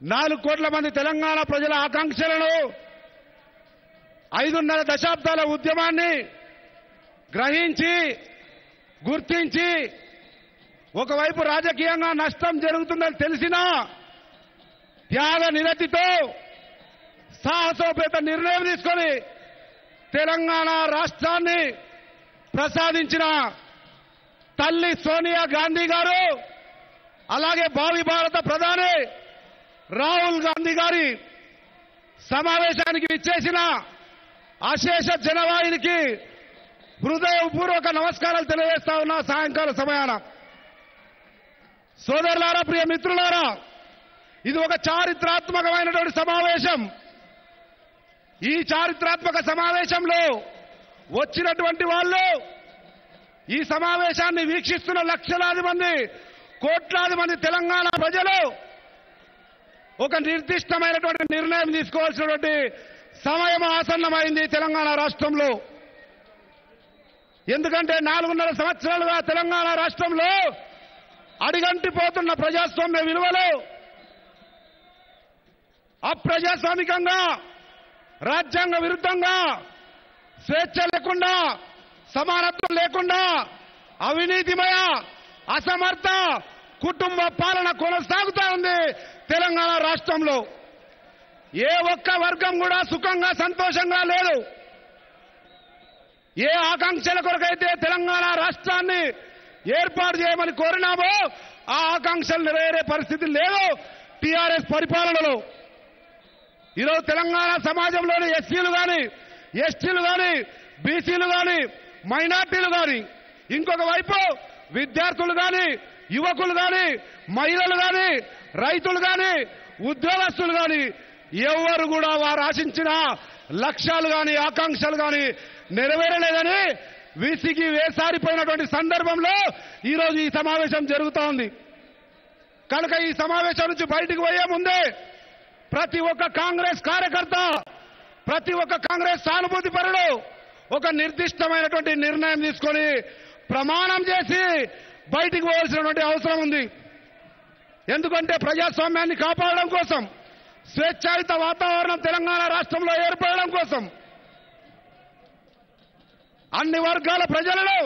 నాలుగు కోట్ల మంది తెలంగాణ ప్రజల ఆకాంక్షలను ఐదున్నర దశాబ్దాల ఉద్యమాన్ని గ్రహించి గుర్తించి ఒకవైపు రాజకీయంగా నష్టం జరుగుతుందని తెలిసినా త్యాగ నిరతితో సాహసోపేత నిర్ణయం తీసుకొని తెలంగాణ రాష్ట్రాన్ని ప్రసాదించిన తల్లి సోనియా గాంధీ గారు అలాగే భావి భారత ప్రధాని రాహుల్ గాంధీ గారి సమావేశానికి విచ్చేసిన అశేష జనవాహినికి హృదయపూర్వక నమస్కారాలు తెలియజేస్తా ఉన్నా సాయంకాల సమయాన సోదరులారా ప్రియ మిత్రులారా ఇది ఒక చారిత్రాత్మకమైనటువంటి సమావేశం ఈ చారిత్రాత్మక సమావేశంలో వచ్చినటువంటి వాళ్ళు ఈ సమావేశాన్ని వీక్షిస్తున్న లక్షలాది మంది కోట్లాది మంది తెలంగాణ ప్రజలు ఒక నిర్దిష్టమైనటువంటి నిర్ణయం తీసుకోవాల్సినటువంటి సమయం ఆసన్నమైంది తెలంగాణ రాష్ట్రంలో ఎందుకంటే నాలుగున్నర సంవత్సరాలుగా తెలంగాణ రాష్ట్రంలో అడిగంటిపోతున్న ప్రజాస్వామ్య విలువలు అప్రజాస్వామికంగా రాజ్యాంగ విరుద్ధంగా స్వేచ్ఛ లేకుండా సమానత్వం లేకుండా అవినీతిమయ అసమర్థ కుటుంబ పాలన కొనసాగుతా ఉంది తెలంగాణ రాష్ట్రంలో ఏ ఒక్క వర్గం కూడా సుఖంగా సంతోషంగా లేదు ఏ ఆకాంక్షల కొరకైతే తెలంగాణ రాష్ట్రాన్ని ఏర్పాటు చేయమని కోరినామో ఆ ఆకాంక్షలు నెరవేరే పరిస్థితి లేదు టీఆర్ఎస్ పరిపాలనలో ఈరోజు తెలంగాణ సమాజంలోని ఎస్సీలు కానీ ఎస్టీలు కానీ బీసీలు కానీ మైనార్టీలు కానీ ఇంకొక వైపు విద్యార్థులు కానీ యువకులు కానీ మహిళలు కానీ రైతులు కానీ ఉద్యోగస్తులు కానీ ఎవరు కూడా వారు ఆశించిన లక్ష్యాలు కానీ ఆకాంక్షలు కానీ నెరవేరలేదని విసిగి వేసారిపోయినటువంటి సందర్భంలో ఈరోజు ఈ సమావేశం జరుగుతూ ఉంది కనుక ఈ సమావేశం నుంచి బయటికి పోయే ముందే ప్రతి ఒక్క కాంగ్రెస్ కార్యకర్త ప్రతి ఒక్క కాంగ్రెస్ సానుభూతి పరుడు ఒక నిర్దిష్టమైనటువంటి నిర్ణయం తీసుకొని ప్రమాణం చేసి బయటికి పోవాల్సినటువంటి అవసరం ఉంది ఎందుకంటే ప్రజాస్వామ్యాన్ని కాపాడడం కోసం స్వేచ్ఛాయుత వాతావరణం తెలంగాణ రాష్ట్రంలో ఏర్పడడం కోసం అన్ని వర్గాల ప్రజలను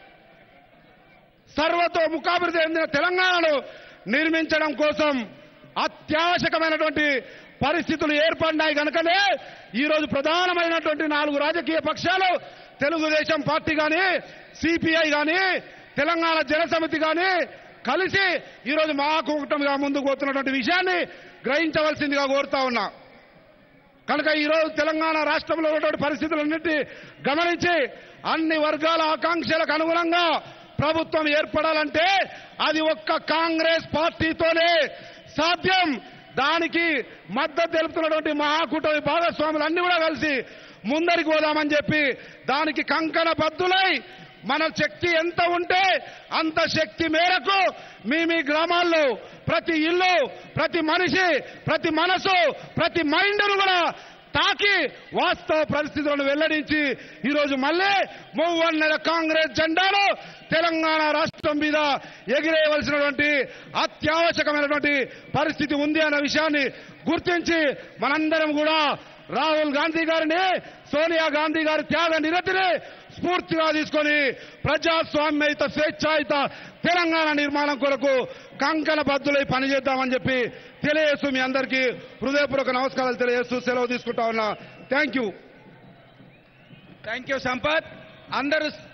సర్వతో ముఖాభివృద్ధి చెందిన తెలంగాణను నిర్మించడం కోసం అత్యావశ్యకమైనటువంటి పరిస్థితులు ఏర్పడినాయి కనుకనే ఈరోజు ప్రధానమైనటువంటి నాలుగు రాజకీయ పక్షాలు తెలుగుదేశం పార్టీ కానీ సిపిఐ కానీ తెలంగాణ జనసమితి కానీ కలిసి ఈరోజు మహాకూటమిగా ముందుకు పోతున్నటువంటి విషయాన్ని గ్రహించవలసిందిగా కోరుతా ఉన్నా కనుక ఈరోజు తెలంగాణ రాష్ట్రంలో ఉన్నటువంటి పరిస్థితులన్నింటినీ గమనించి అన్ని వర్గాల ఆకాంక్షలకు అనుగుణంగా ప్రభుత్వం ఏర్పడాలంటే అది ఒక్క కాంగ్రెస్ పార్టీతోనే సాధ్యం దానికి మద్దతు తెలుపుతున్నటువంటి మహాకూటమి భాగస్వాములు అన్ని కూడా కలిసి ముందరికి పోదామని చెప్పి దానికి కంకణ బద్దులై మన శక్తి ఎంత ఉంటే అంత శక్తి మేరకు మీ మీ గ్రామాల్లో ప్రతి ఇల్లు ప్రతి మనిషి ప్రతి మనసు ప్రతి మైండ్ను కూడా తాకి వాస్తవ పరిస్థితులను వెల్లడించి ఈరోజు మళ్ళీ మూవన్నెల కాంగ్రెస్ జెండాను తెలంగాణ రాష్ట్రం మీద ఎగిరేయవలసినటువంటి అత్యావశ్యకమైనటువంటి పరిస్థితి ఉంది అన్న విషయాన్ని గుర్తించి మనందరం కూడా రాహుల్ గాంధీ గారిని సోనియా గాంధీ గారి త్యాగ నిరతిని స్ఫూర్తిగా తీసుకొని ప్రజాస్వామ్యయుత స్వేచ్ఛాయుత తెలంగాణ నిర్మాణం కొరకు కంకణ బద్దులై పనిచేద్దామని చెప్పి తెలియజేస్తూ మీ అందరికీ హృదయపూర్వక నమస్కారాలు తెలియజేస్తూ సెలవు తీసుకుంటా ఉన్నా thank you thank you Sampath అందరూ